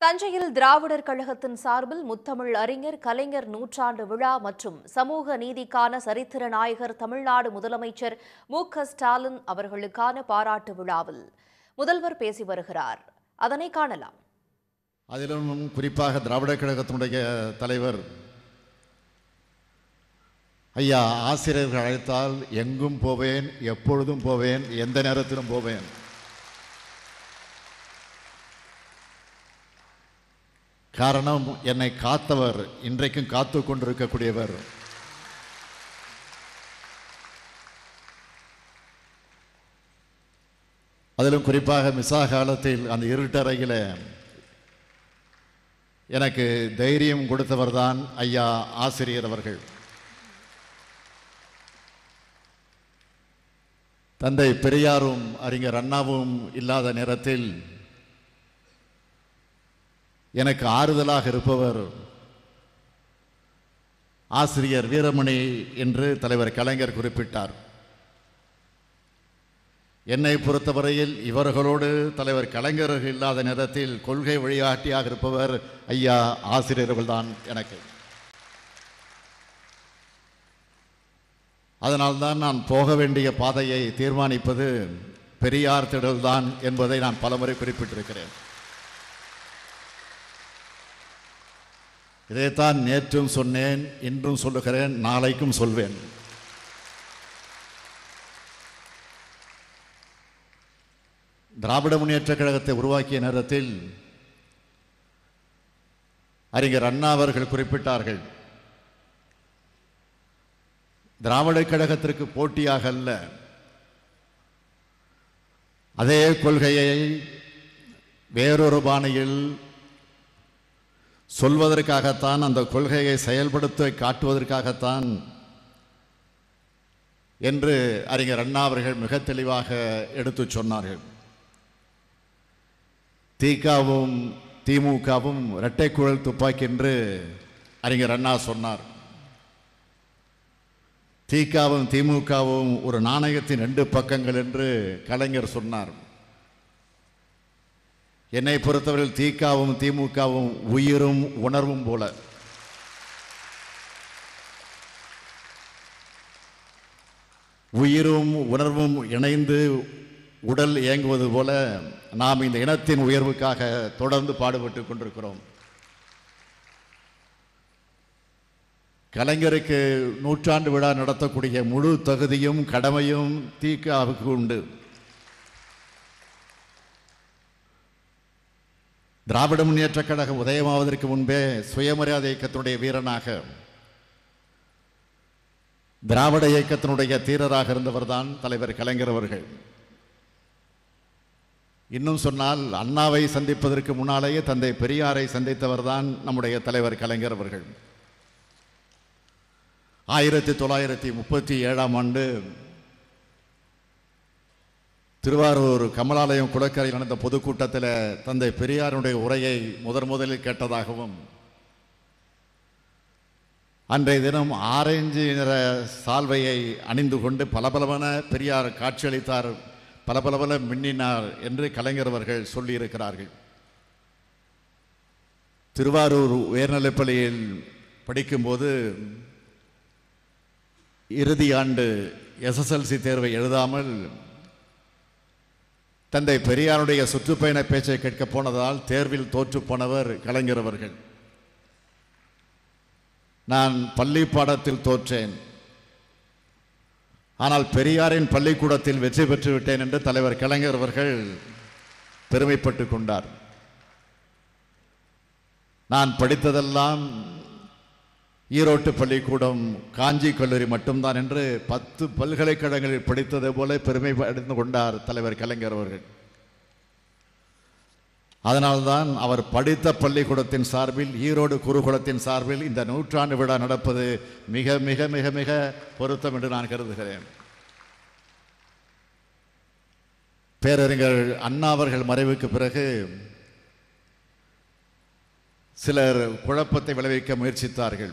தஞ்சையில் திராவிடர் கழகத்தின் சார்பில் முத்தமிழ் அறிஞர் கலைஞர் நூற்றாண்டு விழா மற்றும் சமூக நீதிக்கான சரித்திர நாயகர் தமிழ்நாடு முதலமைச்சர் மு க ஸ்டாலின் அவர்களுக்கான பாராட்டு விழாவில் முதல்வர் பேசி வருகிறார் அதனை காணலாம் அதிலும் குறிப்பாக திராவிடர் கழகத்தினுடைய தலைவர் ஐயா ஆசிரியர்கள் அழைத்தால் எங்கும் போவேன் எப்பொழுதும் போவேன் எந்த நேரத்திலும் போவேன் காரணம் என்னை காத்தவர் இன்றைக்கும் காத்து கொண்டிருக்கக்கூடியவர் அதிலும் குறிப்பாக மிசா காலத்தில் அந்த இருட்டறையில் எனக்கு தைரியம் கொடுத்தவர்தான் ஐயா ஆசிரியர் அவர்கள் தந்தை பெரியாரும் அறிஞர் அண்ணாவும் இல்லாத நேரத்தில் எனக்கு ஆறுதலாக இருப்பவர் ஆசிரியர் வீரமணி என்று தலைவர் கலைஞர் குறிப்பிட்டார் என்னை பொறுத்தவரையில் இவர்களோடு தலைவர் கலைஞர்கள் இல்லாத நேரத்தில் கொள்கை வழிகாட்டியாக இருப்பவர் ஐயா ஆசிரியர்கள்தான் எனக்கு அதனால்தான் நான் போக வேண்டிய பாதையை தீர்மானிப்பது பெரியார் திடல்தான் என்பதை நான் பலமுறை குறிப்பிட்டிருக்கிறேன் இதைத்தான் நேற்றும் சொன்னேன் இன்றும் சொல்லுகிறேன் நாளைக்கும் சொல்வேன் திராவிட முன்னேற்ற கழகத்தை உருவாக்கிய நேரத்தில் அறிஞர் அண்ணா அவர்கள் குறிப்பிட்டார்கள் திராவிட கழகத்திற்கு போட்டியாக அல்ல அதே கொள்கையை வேறொரு பாணியில் சொல்வதற்காகத்தான் அந்த கொள்கையை செயல்படுத்த காட்டுவதற்காகத்தான் என்று அறிஞர் அண்ணா அவர்கள் மிக தெளிவாக எடுத்துச் சொன்னார்கள் திகாவும் திமுகவும் இரட்டை குழல் துப்பாக்கி என்று அறிஞர் அண்ணா சொன்னார் திகாவும் திமுகவும் ஒரு நாணயத்தின் ரெண்டு பக்கங்கள் என்று கலைஞர் சொன்னார் என்னை பொறுத்தவரையில் திகாவும் திமுகவும் உயிரும் உணர்வும் போல உயிரும் உணர்வும் இணைந்து உடல் இயங்குவது போல நாம் இந்த இனத்தின் உயர்வுக்காக தொடர்ந்து பாடுபட்டு கொண்டிருக்கிறோம் கலைஞருக்கு நூற்றாண்டு விழா நடத்தக்கூடிய முழு தகுதியும் கடமையும் தீக்காவுக்கு உண்டு திராவிட முன்னேற்ற கழகம் உதயமாவதற்கு முன்பே சுயமரியாதை இயக்கத்தினுடைய வீரனாக திராவிட இயக்கத்தினுடைய தீரராக இருந்தவர்தான் தலைவர் கலைஞர் அவர்கள் இன்னும் சொன்னால் அண்ணாவை சந்திப்பதற்கு முன்னாலேயே தந்தை பெரியாரை சந்தித்தவர்தான் நம்முடைய தலைவர் கலைஞர் அவர்கள் ஆயிரத்தி தொள்ளாயிரத்தி முப்பத்தி ஏழாம் ஆண்டு திருவாரூர் கமலாலயம் குளக்கரையில் நடந்த பொதுக்கூட்டத்தில் தந்தை பெரியாருடைய உரையை முதன் முதலில் கேட்டதாகவும் அன்றைய தினம் ஆரஞ்சு நிற சால்வையை அணிந்து கொண்டு பளபளவென பெரியார் காட்சியளித்தார் பளபளவென மின்னினார் என்று கலைஞர் அவர்கள் சொல்லியிருக்கிறார்கள் திருவாரூர் உயர்நிலைப்பள்ளியில் படிக்கும்போது இறுதி ஆண்டு எஸ்எஸ்எல்சி தேர்வை எழுதாமல் தந்தை பெரியாருடைய சுற்றுப்பயண பேச்சை கேட்கப் போனதால் தேர்வில் தோற்று போனவர் கலைஞர் அவர்கள் நான் பள்ளி பாடத்தில் தோற்றேன் ஆனால் பெரியாரின் பள்ளிக்கூடத்தில் வெற்றி பெற்று விட்டேன் என்று தலைவர் கலைஞர் அவர்கள் பெருமைப்பட்டு கொண்டார் நான் படித்ததெல்லாம் ஈரோட்டு பள்ளிக்கூடம் காஞ்சி கல்லூரி மட்டும்தான் என்று பத்து பல்கலைக்கழகங்களில் படித்தது போல பெருமை அடைந்து கொண்டார் தலைவர் கலைஞர் அவர்கள் அதனால்தான் அவர் படித்த பள்ளிக்கூடத்தின் சார்பில் ஈரோடு குருகுலத்தின் சார்பில் இந்த நூற்றாண்டு விழா நடப்பது மிக மிக மிக மிக பொருத்தம் என்று நான் கருதுகிறேன் பேரறிஞர் அண்ணா அவர்கள் மறைவுக்கு பிறகு சிலர் குழப்பத்தை விளைவிக்க முயற்சித்தார்கள்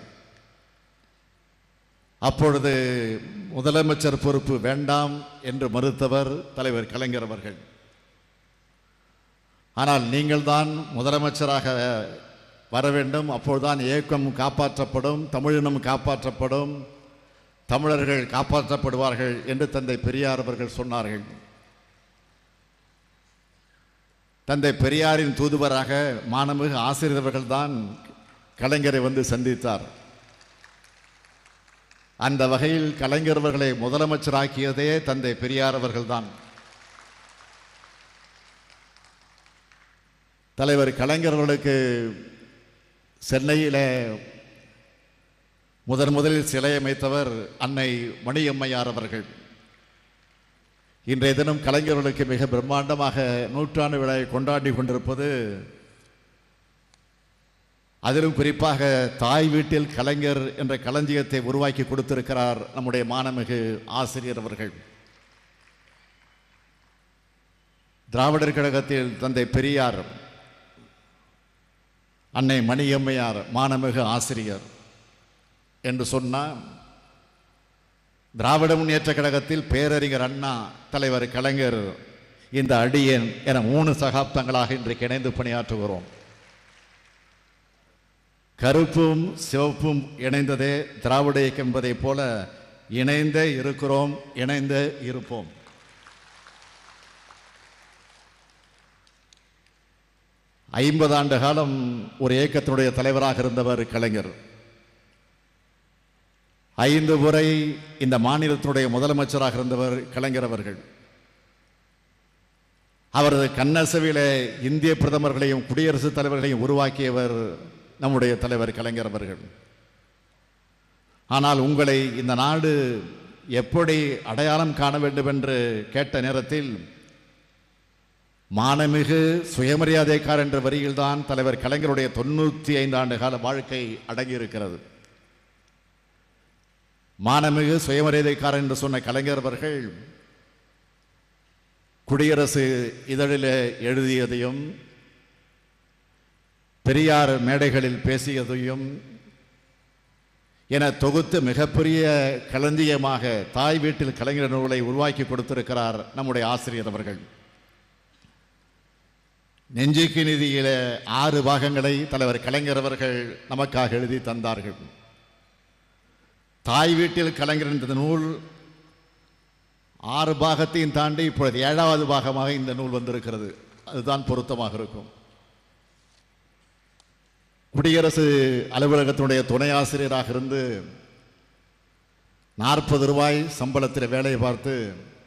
அப்பொழுது முதலமைச்சர் பொறுப்பு வேண்டாம் என்று மறுத்தவர் தலைவர் கலைஞர் அவர்கள் ஆனால் நீங்கள்தான் முதலமைச்சராக வர வேண்டும் அப்போதுதான் இயக்கம் காப்பாற்றப்படும் தமிழினம் காப்பாற்றப்படும் தமிழர்கள் காப்பாற்றப்படுவார்கள் என்று தந்தை பெரியார் அவர்கள் சொன்னார்கள் தந்தை பெரியாரின் தூதுவராக மாணமிகு ஆசிரியர்கள் தான் கலைஞரை வந்து சந்தித்தார் அந்த வகையில் கலைஞர் அவர்களை முதலமைச்சராக்கியதே தந்தை பெரியார் அவர்கள்தான் தலைவர் கலைஞர் அவர்களுக்கு சென்னையிலே முதன் முதலில் சிலை அமைத்தவர் அன்னை மணியம்மையார் அவர்கள் இன்றைய தினம் கலைஞர்களுக்கு மிக பிரம்மாண்டமாக நூற்றாண்டு விழாவை கொண்டாடி கொண்டிருப்பது அதிலும் குறிப்பாக தாய் வீட்டில் கலைஞர் என்ற களஞ்சியத்தை உருவாக்கி கொடுத்திருக்கிறார் நம்முடைய மாணமிகு ஆசிரியர் அவர்கள் திராவிடர் கழகத்தில் தந்தை பெரியார் அன்னை மணியம்மையார் மாணமிகு ஆசிரியர் என்று சொன்னால் திராவிட முன்னேற்ற கழகத்தில் பேரறிஞர் அண்ணா தலைவர் கலைஞர் இந்த அடியேன் என மூணு சகாப்தங்களாக இன்றைக்கு இணைந்து பணியாற்றுகிறோம் கருப்பும் சிவப்பும் இணைந்ததே திராவிட இயக்கம் என்பதைப் போல இணைந்தே இருக்கிறோம் இணைந்தே இருப்போம் ஐம்பது ஆண்டு காலம் ஒரு இயக்கத்தினுடைய தலைவராக இருந்தவர் கலைஞர் ஐந்து முறை இந்த மாநிலத்தினுடைய முதலமைச்சராக இருந்தவர் கலைஞர் அவர்கள் அவரது கண்ணசவிலே இந்திய பிரதமர்களையும் குடியரசுத் தலைவர்களையும் உருவாக்கியவர் நம்முடைய தலைவர் கலைஞர் அவர்கள் ஆனால் உங்களை இந்த நாடு எப்படி அடையாளம் காண வேண்டும் என்று கேட்ட நேரத்தில் மானமிகு சுயமரியாதைக்கார் என்ற வரியில்தான் தலைவர் கலைஞருடைய தொண்ணூற்றி ஐந்து ஆண்டு கால வாழ்க்கை அடங்கியிருக்கிறது மானமிகு சுயமரியாதைக்காரர் என்று சொன்ன கலைஞர் அவர்கள் குடியரசு இதழிலே எழுதியதையும் பெரியார் மேடைகளில் பேசியதையும் என தொகுத்து மிகப்பெரிய களஞ்சியமாக தாய் வீட்டில் கலைஞர் நூலை உருவாக்கி கொடுத்திருக்கிறார் நம்முடைய ஆசிரியர் அவர்கள் நெஞ்சுக்கு நிதியில ஆறு பாகங்களை தலைவர் கலைஞர் அவர்கள் நமக்காக எழுதி தந்தார்கள் தாய் வீட்டில் கலைஞர் என்ற நூல் ஆறு பாகத்தையும் தாண்டி இப்பொழுது ஏழாவது பாகமாக இந்த நூல் வந்திருக்கிறது அதுதான் பொருத்தமாக இருக்கும் குடியரசு அலுவலகத்தினுடைய துணை ஆசிரியராக இருந்து நாற்பது ரூபாய் சம்பளத்தில் வேலை பார்த்து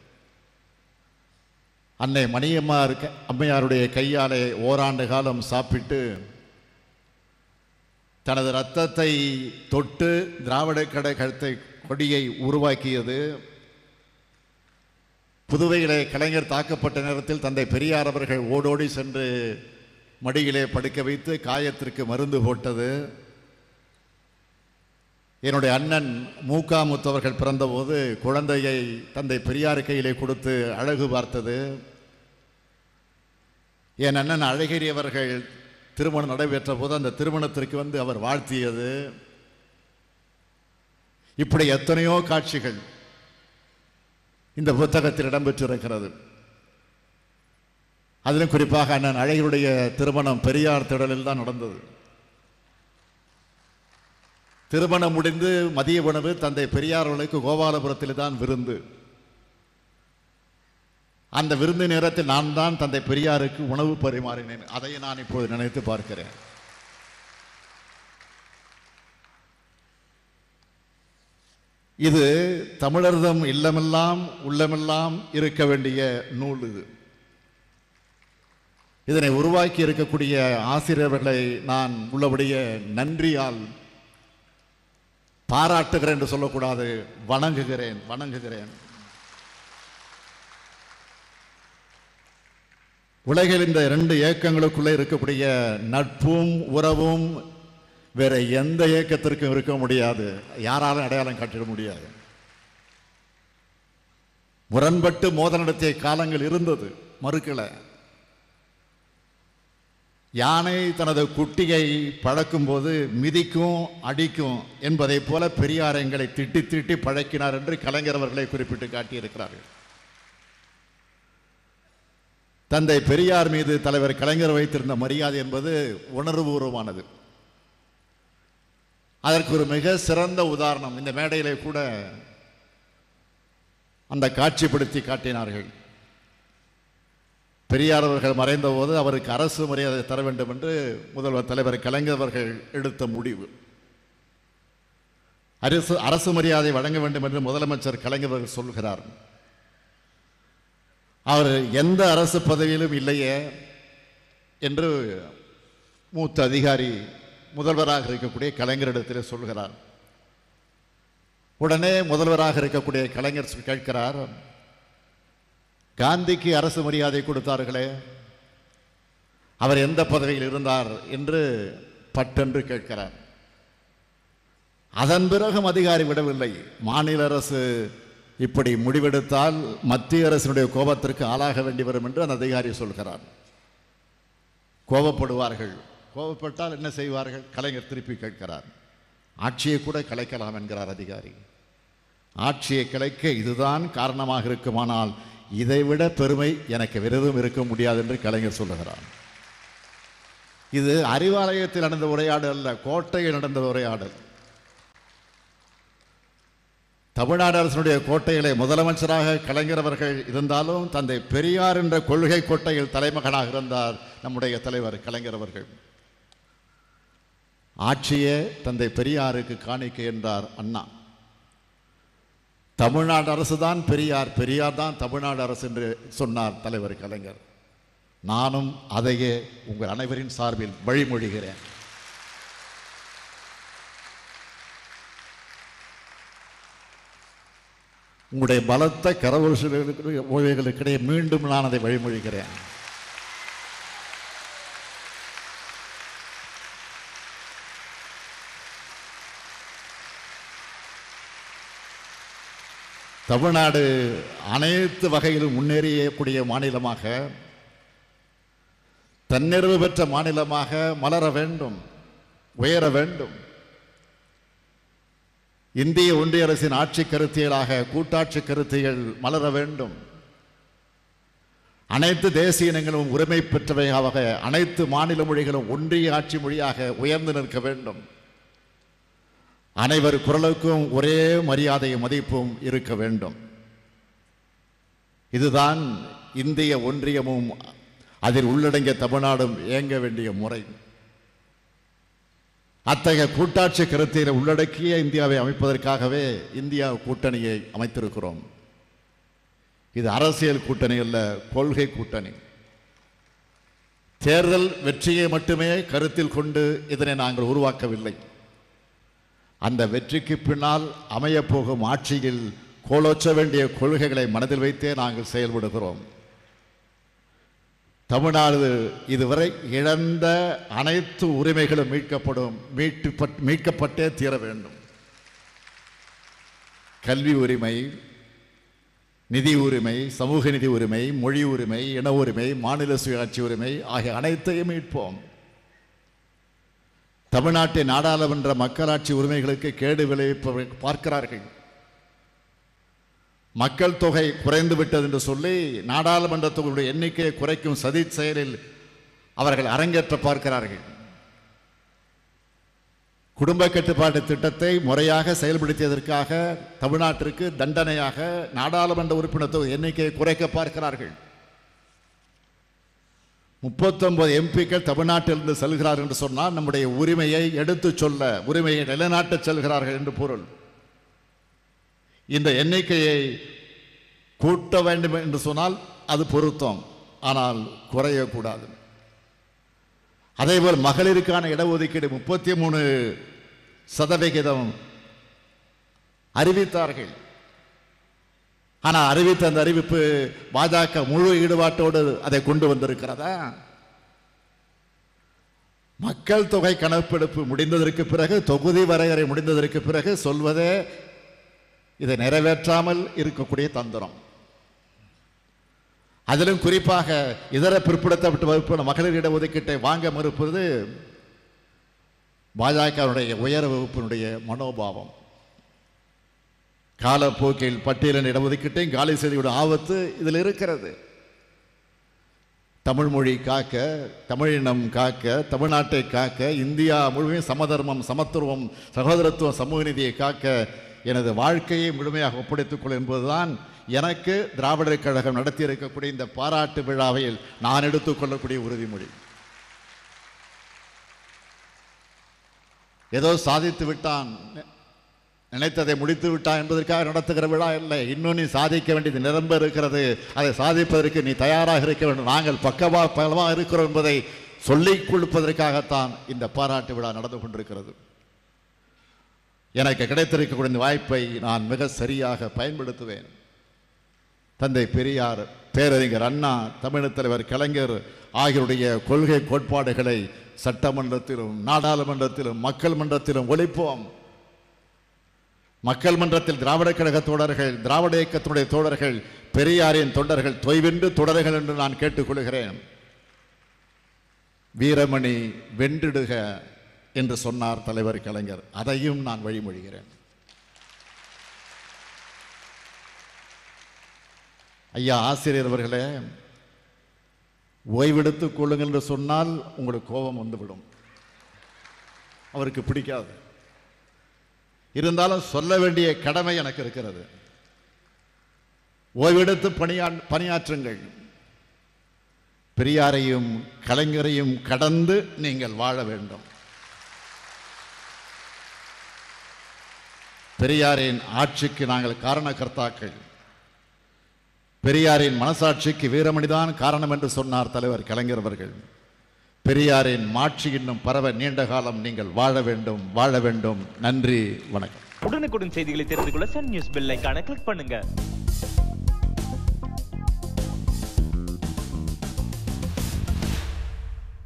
அன்னை மணியம்மார் க- அம்மையாருடைய கையாலே ஓராண்டு காலம் சாப்பிட்டு தனது இரத்தத்தை தொட்டு திராவிட கழகத்தை கொடியை உருவாக்கியது புதுவையிலே கலைஞர் தாக்கப்பட்ட நேரத்தில் தந்தை பெரியார் அவர்கள் ஓடோடி சென்று மடியிலே படுக்க வைத்து காயத்திற்கு மருந்து போட்டது என்னுடைய அண்ணன் மூகா முத்தவர்கள் பிறந்தபோது குழந்தையை தந்தை பெரியார் கையிலே கொடுத்து அழகு பார்த்தது என் அண்ணன் அழகிரி அவர்கள் திருமணம் நடைபெற்ற போது அந்த திருமணத்திற்கு வந்து அவர் வாழ்த்தியது இப்படி எத்தனையோ காட்சிகள் இந்த புத்தகத்தில் இடம்பெற்றிருக்கிறது அதிலும் குறிப்பாக அண்ணன் அழகிருடைய திருமணம் பெரியார் திடலில் தான் நடந்தது திருமணம் முடிந்து மதிய உணவு தந்தை பெரியார் அவர்களுக்கு கோபாலபுரத்தில் தான் விருந்து அந்த விருந்து நேரத்தில் நான் தான் தந்தை பெரியாருக்கு உணவு பரிமாறினேன் அதை நான் இப்போது நினைத்து பார்க்கிறேன் இது தமிழர்தம் இல்லமெல்லாம் உள்ளமெல்லாம் இருக்க வேண்டிய நூல் இது இதனை உருவாக்கி இருக்கக்கூடிய ஆசிரியர்களை நான் உள்ளபடியே நன்றியால் பாராட்டுகிறேன் என்று சொல்லக்கூடாது வணங்குகிறேன் வணங்குகிறேன் உலகில் இந்த இரண்டு இயக்கங்களுக்குள்ளே இருக்கக்கூடிய நட்பும் உறவும் வேற எந்த இயக்கத்திற்கும் இருக்க முடியாது யாராலும் அடையாளம் காட்டிட முடியாது முரண்பட்டு மோதல் நடத்திய காலங்கள் இருந்தது மறுக்கல யானை தனது குட்டியை பழக்கும் போது மிதிக்கும் அடிக்கும் என்பதைப் போல பெரியார் எங்களை திட்டி திட்டி பழக்கினார் என்று கலைஞர் அவர்களை குறிப்பிட்டு காட்டியிருக்கிறார்கள் தந்தை பெரியார் மீது தலைவர் கலைஞர் வைத்திருந்த மரியாதை என்பது உணர்வுபூர்வமானது அதற்கு ஒரு மிக சிறந்த உதாரணம் இந்த மேடையிலே கூட அந்த காட்சிப்படுத்தி காட்டினார்கள் பெரியார் அவர்கள் மறைந்த போது அவருக்கு அரசு மரியாதை தர வேண்டும் என்று முதல்வர் தலைவர் கலைஞர் அவர்கள் எடுத்த முடிவு அரசு அரசு மரியாதை வழங்க வேண்டும் என்று முதலமைச்சர் கலைஞர் அவர்கள் சொல்கிறார் அவர் எந்த அரசு பதவியிலும் இல்லையே என்று மூத்த அதிகாரி முதல்வராக இருக்கக்கூடிய கலைஞரிடத்தில் சொல்கிறார் உடனே முதல்வராக இருக்கக்கூடிய கலைஞர் சொல் கேட்கிறார் காந்திக்கு அரசு மரியாதை கொடுத்தார்களே அவர் எந்த பதவியில் இருந்தார் என்று பட்டென்று கேட்கிறார் அதன் பிறகும் அதிகாரி விடவில்லை மாநில அரசு இப்படி முடிவெடுத்தால் மத்திய அரசினுடைய கோபத்திற்கு ஆளாக வேண்டி வரும் என்று அந்த அதிகாரி சொல்கிறார் கோபப்படுவார்கள் கோபப்பட்டால் என்ன செய்வார்கள் கலைஞர் திருப்பி கேட்கிறார் ஆட்சியை கூட கலைக்கலாம் என்கிறார் அதிகாரி ஆட்சியை கலைக்க இதுதான் காரணமாக இருக்குமானால் இதைவிட பெருமை எனக்கு விரதம் இருக்க முடியாது என்று கலைஞர் சொல்லுகிறார் இது அறிவாலயத்தில் நடந்த உரையாடல் அல்ல கோட்டையில் நடந்த உரையாடல் தமிழ்நாடு அரசினுடைய கோட்டையிலே முதலமைச்சராக கலைஞர் அவர்கள் இருந்தாலும் தந்தை பெரியார் என்ற கொள்கை கோட்டையில் தலைமகனாக இருந்தார் நம்முடைய தலைவர் கலைஞர் அவர்கள் ஆட்சியே தந்தை பெரியாருக்கு காணிக்கை என்றார் அண்ணா தமிழ்நாடு அரசு தான் பெரியார் பெரியார் தான் தமிழ்நாடு அரசு என்று சொன்னார் தலைவர் கலைஞர் நானும் அதையே உங்கள் அனைவரின் சார்பில் வழிமொழிகிறேன் உங்களுடைய பலத்த கரவொலிகளுக்கு ஓய்வுகளுக்கிடையே மீண்டும் நான் அதை வழிமொழிகிறேன் தமிழ்நாடு அனைத்து வகையிலும் முன்னேறியக்கூடிய மாநிலமாக தன்னிறைவு பெற்ற மாநிலமாக மலர வேண்டும் உயர வேண்டும் இந்திய ஒன்றிய அரசின் ஆட்சி கருத்தியலாக கூட்டாட்சி கருத்தியல் மலர வேண்டும் அனைத்து தேசிய இனங்களும் உரிமை பெற்றவையாக அனைத்து மாநில மொழிகளும் ஒன்றிய ஆட்சி மொழியாக உயர்ந்து நிற்க வேண்டும் அனைவர் குரலுக்கும் ஒரே மரியாதையும் மதிப்பும் இருக்க வேண்டும் இதுதான் இந்திய ஒன்றியமும் அதில் உள்ளடங்கிய தமிழ்நாடும் இயங்க வேண்டிய முறை அத்தகைய கூட்டாட்சி கருத்தியலை உள்ளடக்கிய இந்தியாவை அமைப்பதற்காகவே இந்தியா கூட்டணியை அமைத்திருக்கிறோம் இது அரசியல் கூட்டணி அல்ல கொள்கை கூட்டணி தேர்தல் வெற்றியை மட்டுமே கருத்தில் கொண்டு இதனை நாங்கள் உருவாக்கவில்லை அந்த வெற்றிக்கு பின்னால் அமையப் போகும் ஆட்சியில் கோலோச்ச வேண்டிய கொள்கைகளை மனதில் வைத்தே நாங்கள் செயல்படுகிறோம் தமிழ்நாடு இதுவரை இழந்த அனைத்து உரிமைகளும் மீட்கப்படும் மீட்டு மீட்கப்பட்டே தீர வேண்டும் கல்வி உரிமை நிதி உரிமை சமூக நிதி உரிமை மொழி உரிமை இன உரிமை மாநில சுயாட்சி உரிமை ஆகிய அனைத்தையும் மீட்போம் தமிழ்நாட்டின் நாடாளுமன்ற மக்களாட்சி உரிமைகளுக்கு கேடு விளைவிப்ப பார்க்கிறார்கள் மக்கள் தொகை குறைந்து விட்டது என்று சொல்லி நாடாளுமன்றத்துடைய எண்ணிக்கையை குறைக்கும் சதி செயலில் அவர்கள் அரங்கேற்ற பார்க்கிறார்கள் குடும்ப கட்டுப்பாட்டு திட்டத்தை முறையாக செயல்படுத்தியதற்காக தமிழ்நாட்டிற்கு தண்டனையாக நாடாளுமன்ற உறுப்பினர் தொகை எண்ணிக்கையை குறைக்க பார்க்கிறார்கள் முப்பத்தொன்பது எம்பிக்கள் தமிழ்நாட்டிலிருந்து செல்கிறார்கள் என்று சொன்னால் நம்முடைய உரிமையை எடுத்துச் சொல்ல உரிமையை நிலைநாட்டச் செல்கிறார்கள் என்று பொருள் இந்த எண்ணிக்கையை கூட்ட வேண்டும் என்று சொன்னால் அது பொருத்தம் ஆனால் குறையக்கூடாது அதேபோல் மகளிருக்கான இடஒதுக்கீடு முப்பத்தி மூணு சதவிகிதம் அறிவித்தார்கள் ஆனால் அறிவித்த அந்த அறிவிப்பு பாஜக முழு ஈடுபாட்டோடு அதை கொண்டு வந்திருக்கிறதா மக்கள் தொகை கணக்கெடுப்பு முடிந்ததற்கு பிறகு தொகுதி வரையறை முடிந்ததற்கு பிறகு சொல்வதே இதை நிறைவேற்றாமல் இருக்கக்கூடிய தந்திரம் அதிலும் குறிப்பாக இதர பிற்படுத்தப்பட்ட வகுப்பு மகளிர் இடஒதுக்கீட்டை வாங்க மறுப்பது பாஜகவுடைய உயர வகுப்பினுடைய மனோபாவம் காலப்போக்கில் பட்டியலின் இடஒதுக்கீட்டையும் காலி செய்தியோட ஆபத்து இதில் இருக்கிறது தமிழ் மொழி காக்க தமிழினம் காக்க தமிழ்நாட்டை காக்க இந்தியா முழுமையும் சமதர்மம் சமத்துவம் சகோதரத்துவம் சமூக நீதியை காக்க எனது வாழ்க்கையை முழுமையாக ஒப்படைத்துக் கொள் என்பதுதான் எனக்கு திராவிடர் கழகம் நடத்தி இருக்கக்கூடிய இந்த பாராட்டு விழாவில் நான் எடுத்துக்கொள்ளக்கூடிய உறுதிமொழி ஏதோ சாதித்து விட்டான் நினைத்ததை முடித்து விட்டான் என்பதற்காக நடத்துகிற விழா இல்லை இன்னும் நீ சாதிக்க வேண்டியது நிரம்ப இருக்கிறது அதை சாதிப்பதற்கு நீ தயாராக இருக்க வேண்டும் நாங்கள் பக்கவா பலமாக இருக்கிறோம் என்பதை சொல்லிக் கொடுப்பதற்காகத்தான் இந்த பாராட்டு விழா நடந்து கொண்டிருக்கிறது எனக்கு கிடைத்திருக்கக்கூடிய இந்த வாய்ப்பை நான் மிக சரியாக பயன்படுத்துவேன் தந்தை பெரியார் பேரறிஞர் அண்ணா தமிழர் தலைவர் கலைஞர் ஆகியோருடைய கொள்கை கோட்பாடுகளை சட்டமன்றத்திலும் நாடாளுமன்றத்திலும் மக்கள் மன்றத்திலும் ஒழிப்போம் மக்கள் மன்றத்தில் திராவிட கழக தோழர்கள் திராவிட இயக்கத்தினுடைய தோழர்கள் பெரியாரின் தொண்டர்கள் தொய்வென்று தொடர்கள் என்று நான் கேட்டுக்கொள்கிறேன் வீரமணி வென்றிடுக என்று சொன்னார் தலைவர் கலைஞர் அதையும் நான் வழிமொழிகிறேன் ஐயா ஆசிரியர் அவர்களே ஓய்வெடுத்துக் கொள்ளுங்கள் என்று சொன்னால் உங்களுக்கு கோபம் வந்துவிடும் அவருக்கு பிடிக்காது இருந்தாலும் சொல்ல வேண்டிய கடமை எனக்கு இருக்கிறது ஓய்வெடுத்து பணியா பணியாற்றுங்கள் பெரியாரையும் கலைஞரையும் கடந்து நீங்கள் வாழ வேண்டும் பெரியாரின் ஆட்சிக்கு நாங்கள் காரணகர்த்தாக்கள் பெரியாரின் மனசாட்சிக்கு வீரமணிதான் காரணம் என்று சொன்னார் தலைவர் கலைஞர் அவர்கள் பெரியாரின் மாட்சி இன்னும் பரவ நீண்ட காலம் நீங்கள் வாழ வேண்டும் வாழ வேண்டும் நன்றி வணக்கம் உடனுக்குடன் செய்திகளை தெரிந்து கொள்ள சன் நியூஸ் பெல் ஐகானை கிளிக் பண்ணுங்க